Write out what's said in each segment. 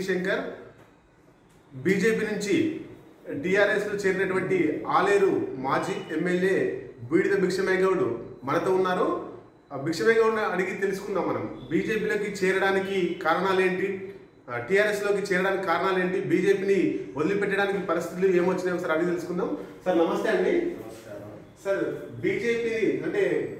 Shankar BJP నుంచి టీఆర్ఎస్లో చేరినటువంటి ఆలేరు మాజీ ఎమ్మెల్యే బీడిద భిక్షమేగౌడ్ మనతో ఉన్నారు ఆ భిక్షమేగౌడ్ని అడిగి తెలుసుకుందాం మనం బీజేపీలోకి చేరడానికి కారణాలేంటి టీఆర్ఎస్లోకి చేరడానికి కారణాలేంటి బీజేపీని వదిలిపెట్టడానికి పరిస్థితులు ఏమొచ్చినాయో ఒకసారి అడిగి తెలుసుకుందాం సార్ నమస్తే అండి సార్ బీజేపీ అంటే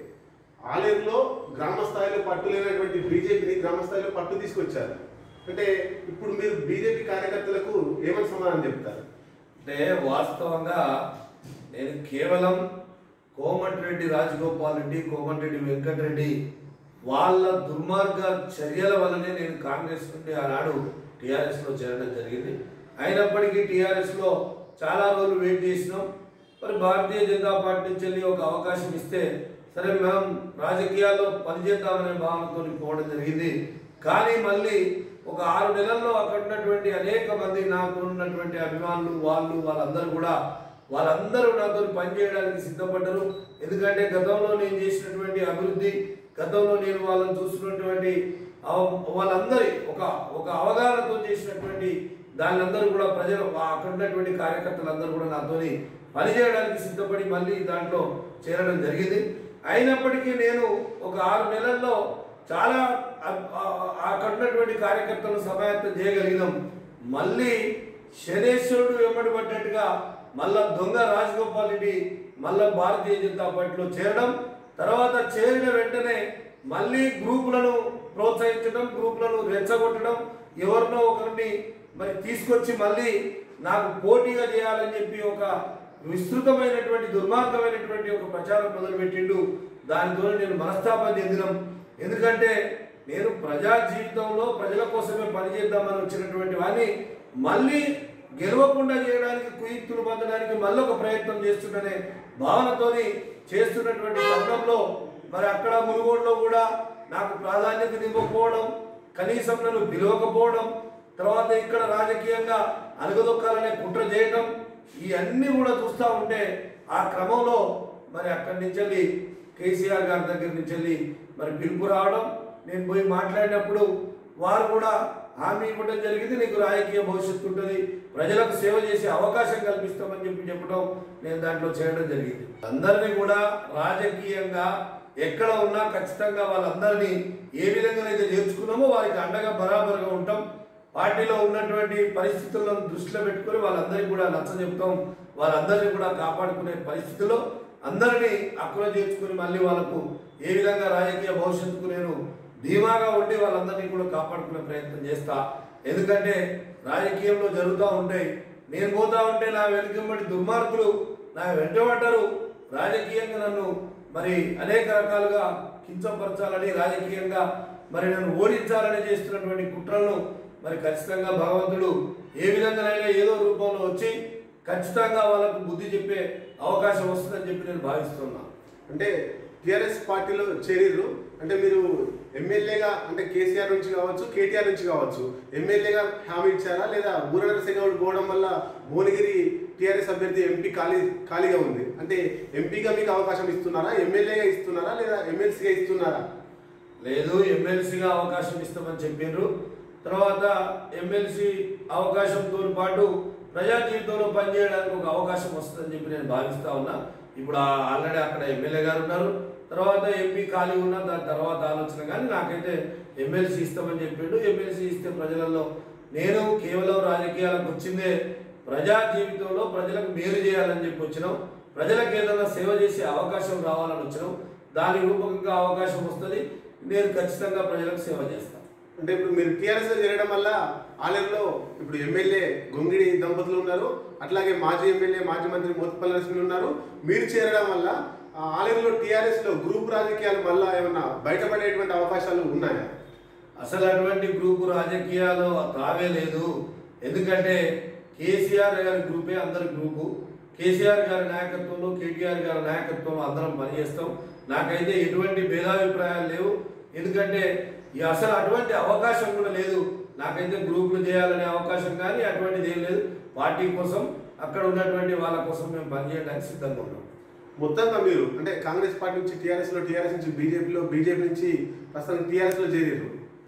ఆలేరులో గ్రామ స్థాయిలో పట్టు లేనటువంటి బీజేపీని గ్రామ స్థాయిలో పట్టు తీసుకొచ్చారు అంటే ఇప్పుడు మీరు బీజేపీ కార్యకర్తలకు ఏమని సమాధానం చెప్తారు అంటే వాస్తవంగా నేను కేవలం కోమటిరెడ్డి రాజగోపాల్ రెడ్డి కోమటిరెడ్డి వెంకటరెడ్డి వాళ్ళ దుర్మార్గ చర్యల వల్లనే నేను కాంగ్రెస్ నుండి ఆనాడు టీఆర్ఎస్లో చేరడం జరిగింది అయినప్పటికీ టీఆర్ఎస్లో చాలా రోజులు వెయిట్ చేసినాం మరి భారతీయ జనతా పార్టీ నుంచి వెళ్ళి ఒక అవకాశం ఇస్తే సరే మనం రాజకీయాల్లో పనిచేద్దామనే భావనతో పోవడం జరిగింది కానీ మళ్ళీ ఒక ఆరు నెలల్లో అక్కడ ఉన్నటువంటి అనేక మంది నాకు ఉన్నటువంటి అభిమానులు వాళ్ళు వాళ్ళందరూ కూడా వాళ్ళందరూ నాతో పనిచేయడానికి సిద్ధపడ్డారు ఎందుకంటే గతంలో నేను చేసినటువంటి అభివృద్ధి గతంలో నేను వాళ్ళని చూసినటువంటి అవ- వాళ్ళందరి ఒక ఒక అవగాహనతో చేసినటువంటి దాని అందరూ కూడా ప్రజలు ఆ అక్కడ ఉన్నటువంటి కార్యకర్తలందరూ కూడా నాతోని పనిచేయడానికి సిద్ధపడి మళ్ళీ దాంట్లో చేరడం జరిగింది అయినప్పటికీ నేను ఒక ఆరు నెలల్లో చాలా అ- ఆ- అక్కడ ఉన్నటువంటి కార్యకర్తలను సమాయత్తం చేయగలిగినాం మళ్ళీ శనేశ్వరుడు వెంబడి పడ్డట్టుగా మళ్ళా దొంగ రాజగోపాల్ రెడ్డి మళ్ళా భారతీయ జనతా పార్టీలో చేరడం తర్వాత చేరిన వెంటనే మళ్ళీ గ్రూపులను ప్రోత్సహించడం గ్రూపులను రెచ్చగొట్టడం ఎవరినో ఒకరిని మరి తీసుకొచ్చి మళ్ళీ నాకు పోటీగా చేయాలని చెప్పి ఒక విస్తృతమైనటువంటి దుర్మార్గమైనటువంటి ఒక ప్రచారం మొదలుపెట్టిండు దానితో నేను మనస్తాపం చెందినం ఎందుకంటే నేను ప్రజా జీవితంలో ప్రజల కోసమే పనిచేద్దామని వచ్చినటువంటి వాడిని మళ్ళీ గెలవకుండా చేయడానికి కుయుక్తులు పొందడానికి మళ్ళీ ఒక ప్రయత్నం చేస్తుందనే భావనతోని చేస్తున్నటువంటి తరుణంలో మరి అక్కడ మునుగోడులో కూడా నాకు ప్రాధాన్యత ఇవ్వకపోవడం కనీసం నన్ను పిలవకపోవడం తర్వాత ఇక్కడ రాజకీయంగా అలుగదొక్కాలనే కుట్ర చేయడం ఇవన్నీ కూడా చూస్తూ ఉంటే ఆ క్రమంలో మరి అక్కడి నుంచి వెళ్ళి కేసీఆర్ గారి దగ్గర నుంచి వెళ్ళి మరి పిలుపు రావడం నేను పోయి మాట్లాడినప్పుడు వారు కూడా హామీ ఇవ్వడం జరిగింది నీకు రాజకీయ భవిష్యత్తు ఉంటుంది ప్రజలకు సేవ చేసే అవకాశం కల్పిస్తామని చెప్పి చెప్పడం నేను దాంట్లో చేయడం జరిగింది అందరినీ కూడా రాజకీయంగా ఎక్కడ ఉన్నా ఖచ్చితంగా వాళ్ళందరినీ ఏ విధంగా అయితే చేర్చుకున్నామో వారికి అండగా బరాబరుగా ఉంటాం పార్టీలో ఉన్నటువంటి పరిస్థితులను దృష్టిలో పెట్టుకొని వాళ్ళందరికీ కూడా నచ్చ చెప్తాం వాళ్ళందరినీ కూడా కాపాడుకునే పరిస్థితిలో అందరినీ అక్కున చేర్చుకుని మళ్ళీ వాళ్ళకు ఏ విధంగా రాజకీయ భవిష్యత్తుకు నేను ధీమాగా ఉండి వాళ్ళందరినీ కూడా కాపాడుకునే ప్రయత్నం చేస్తా ఎందుకంటే రాజకీయంలో జరుగుతూ ఉంటాయి నేను పోతా ఉంటే నా వెనుకబడి దుర్మార్గులు నా వెంటబడ్డరు రాజకీయంగా నన్ను మరి అనేక రకాలుగా కించపరచాలని రాజకీయంగా మరి నన్ను ఓడించాలని చేస్తున్నటువంటి కుట్రలను మరి ఖచ్చితంగా భగవంతుడు ఏ విధంగానైనా ఏదో రూపంలో వచ్చి ఖచ్చితంగా వాళ్ళకు బుద్ధి చెప్పే అవకాశం వస్తుందని చెప్పి నేను భావిస్తున్నా అంటే టిఆర్ఎస్ పార్టీలో చేరిర్రు అంటే మీరు ఎమ్మెల్యేగా అంటే కేసీఆర్ నుంచి కావచ్చు కేటీఆర్ నుంచి కావచ్చు ఎమ్మెల్యేగా హామీ ఇచ్చారా లేదా బూర నరసింహగౌడ్ పోవడం వల్ల భువనగిరి టిఆర్ఎస్ అభ్యర్థి ఎంపీ ఖాళీ ఖాళీగా ఉంది అంటే ఎంపీగా మీకు అవకాశం ఇస్తున్నారా ఎమ్మెల్యేగా ఇస్తున్నారా లేదా ఎమ్మెల్సీగా ఇస్తున్నారా లేదు ఎమ్మెల్సీగా అవకాశం ఇస్తామని చెప్పిండ్రు తర్వాత ఎమ్మెల్సీ అవకాశంతో పాటు ప్రజా జీవితంలో పనిచేయడానికి ఒక అవకాశం వస్తుందని చెప్పి నేను భావిస్తా ఉన్నా ఇప్పుడు ఆల్రెడీ అక్కడ ఎమ్మెల్యే గారు ఉన్నారు తర్వాత ఎంపీ ఖాళీ ఉన్న దాని తర్వాత ఆలోచన కానీ నాకైతే ఎమ్మెల్సీ ఇస్తామని చెప్పిండు ఎమ్మెల్సీ ఇస్తే ప్రజలలో నేను కేవలం రాజకీయాలకు వచ్చిందే ప్రజా జీవితంలో ప్రజలకు మేలు చేయాలని చెప్పి వచ్చినాం ప్రజలకు ఏదైనా సేవ చేసే అవకాశం రావాలని వచ్చినాం దాని రూపకంగా అవకాశం వస్తుంది నేను ఖచ్చితంగా ప్రజలకు సేవ చేస్తాను అంటే ఇప్పుడు మీరు టీఆర్ఎస్ లో చేరడం వల్ల ఆలయంలో ఇప్పుడు ఎమ్మెల్యే గొంగిడి దంపతులు ఉన్నారు అట్లాగే మాజీ ఎమ్మెల్యే మాజీ మంత్రి మోత్పల్లి నరసింహులు ఉన్నారు మీరు చేరడం వల్ల ఆ ఆలయంలో టీఆర్ఎస్ లో గ్రూప్ రాజకీయాలు మళ్ళా ఏమన్నా బయటపడేటువంటి అవకాశాలు ఉన్నాయా అసలు అటువంటి గ్రూపు రాజకీయాలు తావే లేదు ఎందుకంటే కేసీఆర్ గారి గ్రూపే అందరి గ్రూపు కేసీఆర్ గారి నాయకత్వంలో కేటీఆర్ గారి నాయకత్వంలో అందరం పనిచేస్తాం నాకైతే ఎటువంటి భేదాభిప్రాయాలు లేవు ఎందుకంటే ఈ అసలు అటువంటి అవకాశం కూడా లేదు నాకైతే గ్రూపులు చేయాలనే అవకాశం కానీ అటువంటిది ఏం లేదు పార్టీ కోసం అక్కడ ఉన్నటువంటి వాళ్ళ కోసం మేము పనిచేయడానికి సిద్ధంగా ఉన్నాం మొత్తంగా మీరు అంటే కాంగ్రెస్ పార్టీ నుంచి టీఆర్ఎస్ లో టీఆర్ఎస్ నుంచి బీజేపీలో బీజేపీ నుంచి ప్రస్తుతం టీఆర్ఎస్ లో చేరారు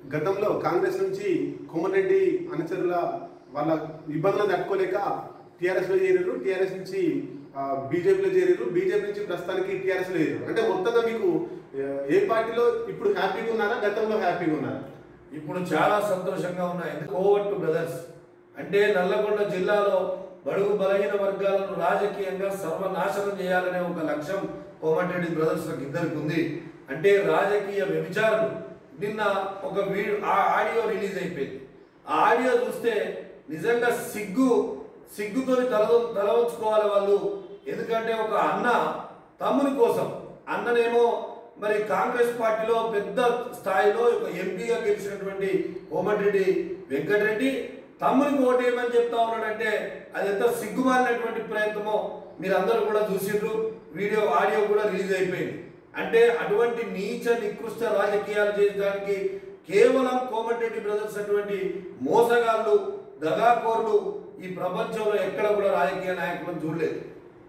గతంలో కాంగ్రెస్ నుంచి కోమటిరెడ్డి అనుచరుల వాళ్ళ ఇబ్బందులను తట్టుకోలేక టీఆర్ఎస్లో చేరారు టీఆర్ఎస్ నుంచి ఆ, బీజేపీలో చేరారు బీజేపీ నుంచి ప్రస్తుతానికి టీఆర్ఎస్లో చేరారు అంటే మొత్తంగా మీకు ఆ, ఏ పార్టీలో ఇప్పుడు హ్యాపీగా ఉన్నారా గతంలో హ్యాపీగా ఉన్నారా ఇప్పుడు చాలా సంతోషంగా ఉన్నాయి కోవట్టు బ్రదర్స్ అంటే నల్లగొండ జిల్లాలో బడుగు బలహీన వర్గాలను రాజకీయంగా సర్వనాశనం చేయాలనే ఒక లక్ష్యం కోమటిరెడ్డి బ్రదర్స్ ఇద్దరికి ఉంది అంటే రాజకీయ వ్యభిచారులు నిన్న ఒక వీడియో ఆ ఆడియో రిలీజ్ అయిపోయింది ఆ ఆడియో చూస్తే నిజంగా సిగ్గు సిగ్గుతోని తల తలవంచుకోవాలి వాళ్ళు ఎందుకంటే ఒక అన్న తమ్ముని కోసం అన్ననేమో మరి కాంగ్రెస్ పార్టీలో పెద్ద స్థాయిలో ఒక ఎంపీగా గెలిచినటువంటి కోమటిరెడ్డి వెంకటరెడ్డి తమ్మునికి ఓటేయమని చెప్తా ఉన్నాడంటే అది ఎంత సిగ్గుమాలినటువంటి ప్రయత్నమో మీరందరూ కూడా చూసిండ్రు వీడియో ఆడియో కూడా రిలీజ్ అయిపోయింది అంటే అటువంటి నీచ నికృష్ట రాజకీయాలు చేయడానికి కేవలం కోమటిరెడ్డి బ్రదర్స్ అటువంటి మోసగాళ్ళు దగాకోర్లు ఈ ప్రపంచంలో ఎక్కడ కూడా రాజకీయ నాయకులను చూడలేదు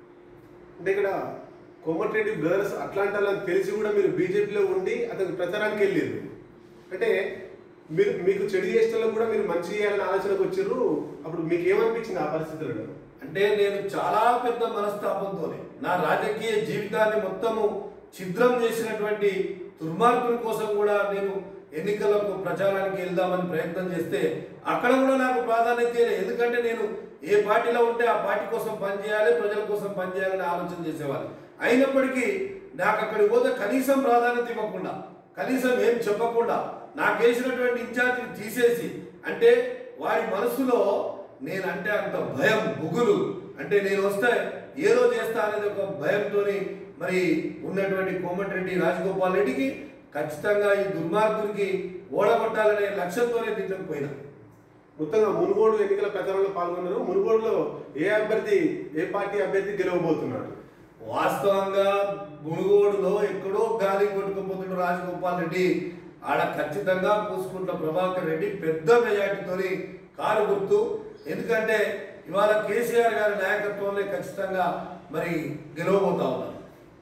అంటే ఇక్కడ కోమటిరెడ్డి బ్రదర్స్ అట్లాంటి వాళ్ళని తెలిసి కూడా మీరు బీజేపీలో ఉండి అతనికి ప్రచారానికి వెళ్ళారు అంటే మీరు మీకు చెడు చేష్టలో కూడా మీరు మంచి చేయాలని ఆలోచనకు వచ్చారు అప్పుడు మీకు ఏమనిపించింది ఆ పరిస్థితులలో అంటే నేను చాలా పెద్ద మనస్తాపంతో నా రాజకీయ జీవితాన్ని మొత్తము ఛిద్రం చేసినటువంటి దుర్మార్గుల కోసం కూడా నేను ఎన్నికలకు ప్రచారానికి వెళ్దామని ప్రయత్నం చేస్తే అక్కడ కూడా నాకు ప్రాధాన్యత ఇయ్యలేదు. ఎందుకంటే నేను ఏ పార్టీలో ఉంటే ఆ పార్టీ కోసం పనిచేయాలి ప్రజల కోసం పనిచేయాలని ఆలోచన చేసేవాళ్ళు అయినప్పటికీ నాకు అక్కడికి పోతే కనీసం ప్రాధాన్యత ఇవ్వకుండా కనీసం ఏం చెప్పకుండా నాకు వేసినటువంటి ఇన్ఛార్జిని తీసేసి అంటే వారి మనసులో నేనంటే అంత భయం బుగులు అంటే నేను వస్తే ఏదో చేస్తా అనేది ఒక భయంతో మరి ఉన్నటువంటి కోమటిరెడ్డి రాజగోపాల్ రెడ్డికి ఖచ్చితంగా ఈ దుర్మార్గునికి ఓడగొట్టాలనే లక్ష్యంతోనే దీంట్లోకి పోయినా మొత్తంగా మునుగోడు ఎన్నికల ప్రచారంలో పాల్గొన్నారు మునుగోడులో ఏ అభ్యర్థి ఏ పార్టీ అభ్యర్థి గెలవబోతున్నాడు వాస్తవంగా మునుగోడులో ఎక్కడో గాలి కొట్టుకుపోతున్న రాజగోపాల్ రెడ్డి ఆడ ఖచ్చితంగా పూసుకుంట్ల ప్రభాకర్ రెడ్డి పెద్ద మెజార్టీతోని కారు గుర్తు ఎందుకంటే ఇవాళ కేసీఆర్ గారి నాయకత్వంలో ఖచ్చితంగా మరి గెలవబోతా ఉన్నారు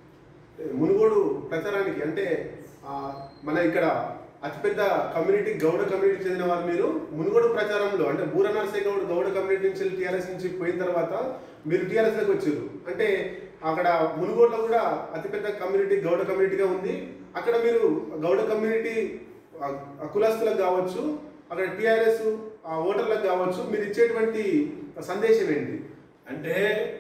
మునుగోడు ప్రచారానికి అంటే ఆ, మన ఇక్కడ అతిపెద్ద కమ్యూనిటీ గౌడ కమ్యూనిటీ చెందిన వారు మీరు మునుగోడు ప్రచారంలో అంటే బూర నరసే గౌడ్ గౌడ కమ్యూనిటీ నుంచి టీఆర్ఎస్ నుంచి పోయిన తర్వాత మీరు టీఆర్ఎస్లోకి వచ్చారు అంటే అక్కడ మునుగోడులో కూడా అతిపెద్ద కమ్యూనిటీ గౌడ కమ్యూనిటీగా ఉంది అక్కడ మీరు గౌడ కమ్యూనిటీ ఆ, ఆ కులస్తులకు కావచ్చు అక్కడ టీఆర్ఎస్ ఓటర్లకు కావచ్చు మీరు ఇచ్చేటువంటి సందేశం ఏంటి అంటే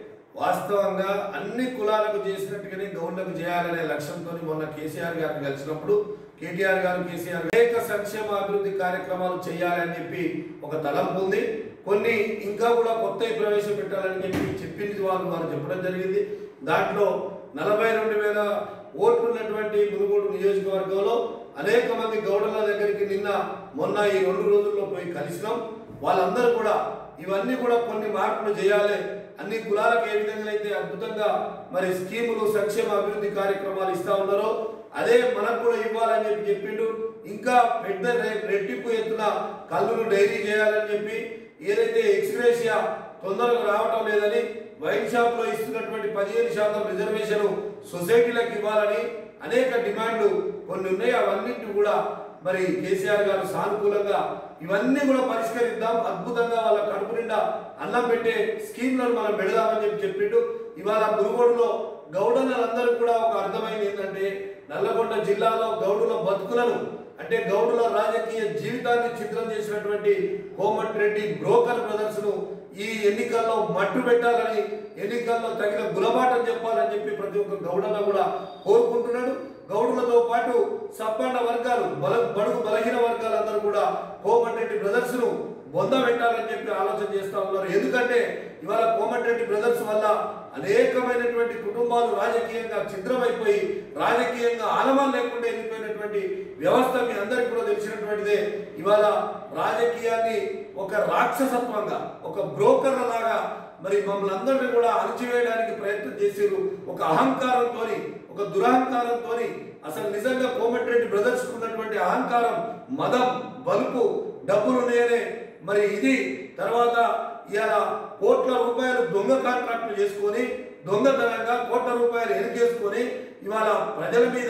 వాస్తవంగా అన్ని కులాలకు చేసినట్టుగానే గౌండ్లకు చేయాలనే లక్ష్యంతో మొన్న కేసీఆర్ గారిని కలిసినప్పుడు కేటీఆర్ గారు కేసీఆర్ గారు అనేక సంక్షేమ అభివృద్ధి కార్యక్రమాలు చేయాలని చెప్పి ఒక తలంపు ఉంది కొన్ని ఇంకా కూడా కొత్తవి ప్రవేశపెట్టాలని చెప్పి చెప్పింది వాళ్ళు వారు చెప్పడం జరిగింది దాంట్లో నలభై రెండు వేల ఓట్లు ఉన్నటువంటి మునుగోడు నియోజకవర్గంలో అనేక మంది గౌడల దగ్గరికి నిన్న మొన్న ఈ రెండు రోజుల్లో పోయి కలిసినాం వాళ్ళందరూ కూడా ఇవన్నీ కూడా కొన్ని మార్పులు చేయాలి అన్ని కులాలకు ఏ విధంగా అయితే అద్భుతంగా మరి స్కీములు సంక్షేమ అభివృద్ధి కార్యక్రమాలు ఇస్తా ఉన్నారో అదే మనకు కూడా ఇవ్వాలని చెప్పి చెప్పిండు ఇంకా పెద్ద రె- రెట్టింపు ఎత్తున కళ్ళును డైరీ చేయాలని చెప్పి ఏదైతే ఎక్స్గ్రేషియా తొందరగా రావటం లేదని వైన్ షాప్ లో ఇస్తున్నటువంటి పదిహేను శాతం రిజర్వేషన్ సొసైటీలకు ఇవ్వాలని అనేక డిమాండ్లు కొన్ని ఉన్నాయి అవన్నింటిని కూడా మరి కేసీఆర్ గారు సానుకూలంగా ఇవన్నీ కూడా పరిష్కరిద్దాం అద్భుతంగా వాళ్ళ కడుపు నిండా అన్నం పెట్టే స్కీమ్లను మనం పెడదామని చెప్పి చెప్పిండు ఇవాళ మునుగోడులో గౌడలందరూ కూడా ఒక అర్థమైంది ఏంటంటే నల్లగొండ జిల్లాలో గౌడుల బతుకులను అంటే గౌడుల రాజకీయ జీవితాన్ని చిత్రం చేసినటువంటి కోమటిరెడ్డి బ్రోకర్ బ్రదర్స్ ను ఈ ఎన్నికల్లో మట్టు పెట్టాలని ఎన్నికల్లో తగిన గుణపాఠం చెప్పాలని చెప్పి ప్రతి ఒక్క గౌడన కూడా కోరుకుంటున్నాడు గౌడులతో పాటు సబ్బండ వర్గాలు బల బడుగు బలహీన వర్గాలందరూ కూడా కోమటిరెడ్డి బ్రదర్స్ ను బొంద పెట్టాలని చెప్పి ఆలోచన చేస్తా ఉన్నారు ఎందుకంటే ఇవాళ కోమటిరెడ్డి బ్రదర్స్ వల్ల అనేకమైనటువంటి కుటుంబాలు రాజకీయంగా ఛిద్రమైపోయి రాజకీయంగా ఆనమాలు లేకుండా వెళ్ళిపోయినటువంటి వ్యవస్థ మీ అందరికీ కూడా తెలిసినటువంటిదే ఇవాళ రాజకీయాన్ని ఒక రాక్షసత్వంగా ఒక బ్రోకర్ల లాగా మరి మమ్మల్ని అందరినీ కూడా అణచివేయడానికి ప్రయత్నం చేసారు ఒక అహంకారంతో ఒక దురహంకారంతో అసలు నిజంగా కోమటిరెడ్డి బ్రదర్స్ ఉన్నటువంటి అహంకారం మదం బలుపు డబ్బులు ఉన్నాయనే మరి ఇది తర్వాత ఇవాళ కోట్ల రూపాయలు దొంగ కాంట్రాక్టులు చేసుకొని దొంగతనంగా కోట్ల రూపాయలు ఎనికేసుకొని ఇవాళ ప్రజల మీద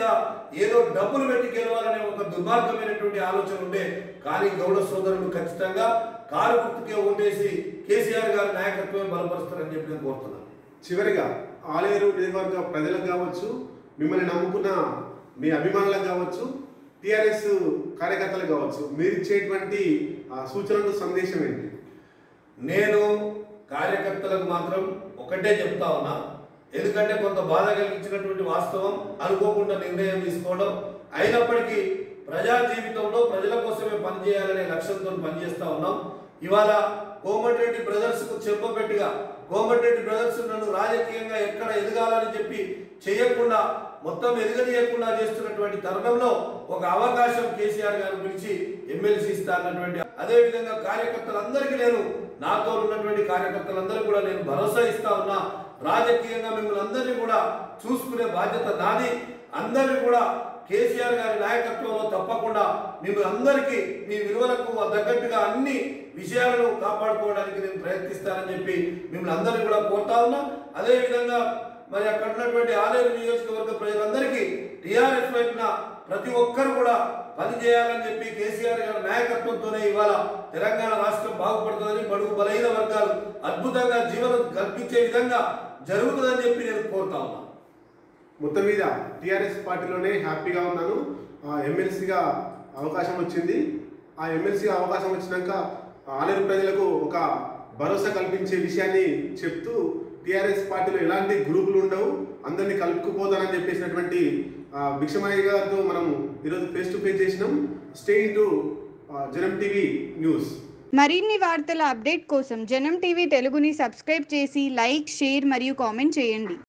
ఏదో డబ్బులు పెట్టి గెలవాలనే ఒక దుర్మార్గమైనటువంటి ఆలోచన ఉండే కానీ గౌడ సోదరులు ఖచ్చితంగా కారు గుర్తుకే ఓటేసి కేసీఆర్ గారి నాయకత్వమే బలపరుస్తారని చెప్పి నేను కోరుతున్నాను చివరిగా ఆలేరు నియోజకవర్గ ప్రజలకు కావచ్చు మిమ్మల్ని నమ్ముకున్న మీ అభిమానులకు కావచ్చు టిఆర్ఎస్ కార్యకర్తలకు కావచ్చు మీరు ఇచ్చేటువంటి ఆ, సూచనలు సందేశం ఏంటి నేను కార్యకర్తలకు మాత్రం ఒకటే చెప్తా ఉన్నా ఎందుకంటే కొంత బాధ కలిగించినటువంటి వాస్తవం అనుకోకుండా నిర్ణయం తీసుకోవడం అయినప్పటికీ ప్రజా జీవితంలో ప్రజల కోసమే పనిచేయాలనే లక్ష్యంతో పనిచేస్తా ఉన్నాం ఇవాళ కోమటిరెడ్డి బ్రదర్స్ కు చెప్పబెట్టుగా కోమటిరెడ్డి బ్రదర్స్ నన్ను రాజకీయంగా ఎక్కడ ఎదగాలని చెప్పి చేయకుండా మొత్తం ఎదగనీయకుండా చేస్తున్నటువంటి తరుణంలో ఒక అవకాశం కేసీఆర్ గారు పిలిచి ఎమ్మెల్సీ ఇస్తా అన్నటువంటి అదే విధంగా కార్యకర్తలందరికీ నేను నాతో ఉన్నటువంటి కార్యకర్తలందరూ కూడా నేను భరోసా ఇస్తా ఉన్నా రాజకీయంగా మిమ్మల్ని అందరినీ కూడా చూసుకునే బాధ్యత నాది అందరినీ కూడా కేసీఆర్ గారి నాయకత్వంలో తప్పకుండా మిమ్మల్ని అందరికీ మీ విలువలకు తగ్గట్టుగా అన్ని విషయాలను కాపాడుకోవడానికి నేను ప్రయత్నిస్తానని చెప్పి మిమ్మల్ని అందరినీ కూడా కోరుతా ఉన్నా అదే విధంగా మరి అక్కడ ఉన్నటువంటి ఆలేరు నియోజకవర్గ ప్రజలందరికీ టీఆర్ఎస్ వైపున ప్రతి ఒక్కరు కూడా పని చేయాలని చెప్పి కేసీఆర్ గారి నాయకత్వంతోనే ఇవాళ తెలంగాణ రాష్ట్రం బాగుపడుతుందని బడుగు బలహీన వర్గాలు అద్భుతంగా జీవనం కల్పించే విధంగా జరుగుతుందని చెప్పి నేను కోరుతా ఉన్నా మొత్తం మీద టిఆర్ఎస్ పార్టీలోనే హ్యాపీగా ఉన్నాను ఎమ్మెల్సీగా అవకాశం వచ్చింది ఆ ఎమ్మెల్సీగా అవకాశం వచ్చినాక ఆలేరు ప్రజలకు ఒక భరోసా కల్పించే విషయాన్ని చెప్తూ టిఆర్ఎస్ పార్టీలో ఎలాంటి గ్రూపులు ఉండవు అందరినీ కలుపుకుపోతానని చెప్పేసినటువంటి ఆ, భిక్షమయ్య గారితో మనం ఈరోజు ఫేస్ టు ఫేస్ చేసినాం stay into Janam TV news మరిన్ని వార్తల అప్డేట్ కోసం జనం టీవీ తెలుగుని సబ్స్క్రైబ్ చేసి లైక్ షేర్ మరియు కామెంట్ చేయండి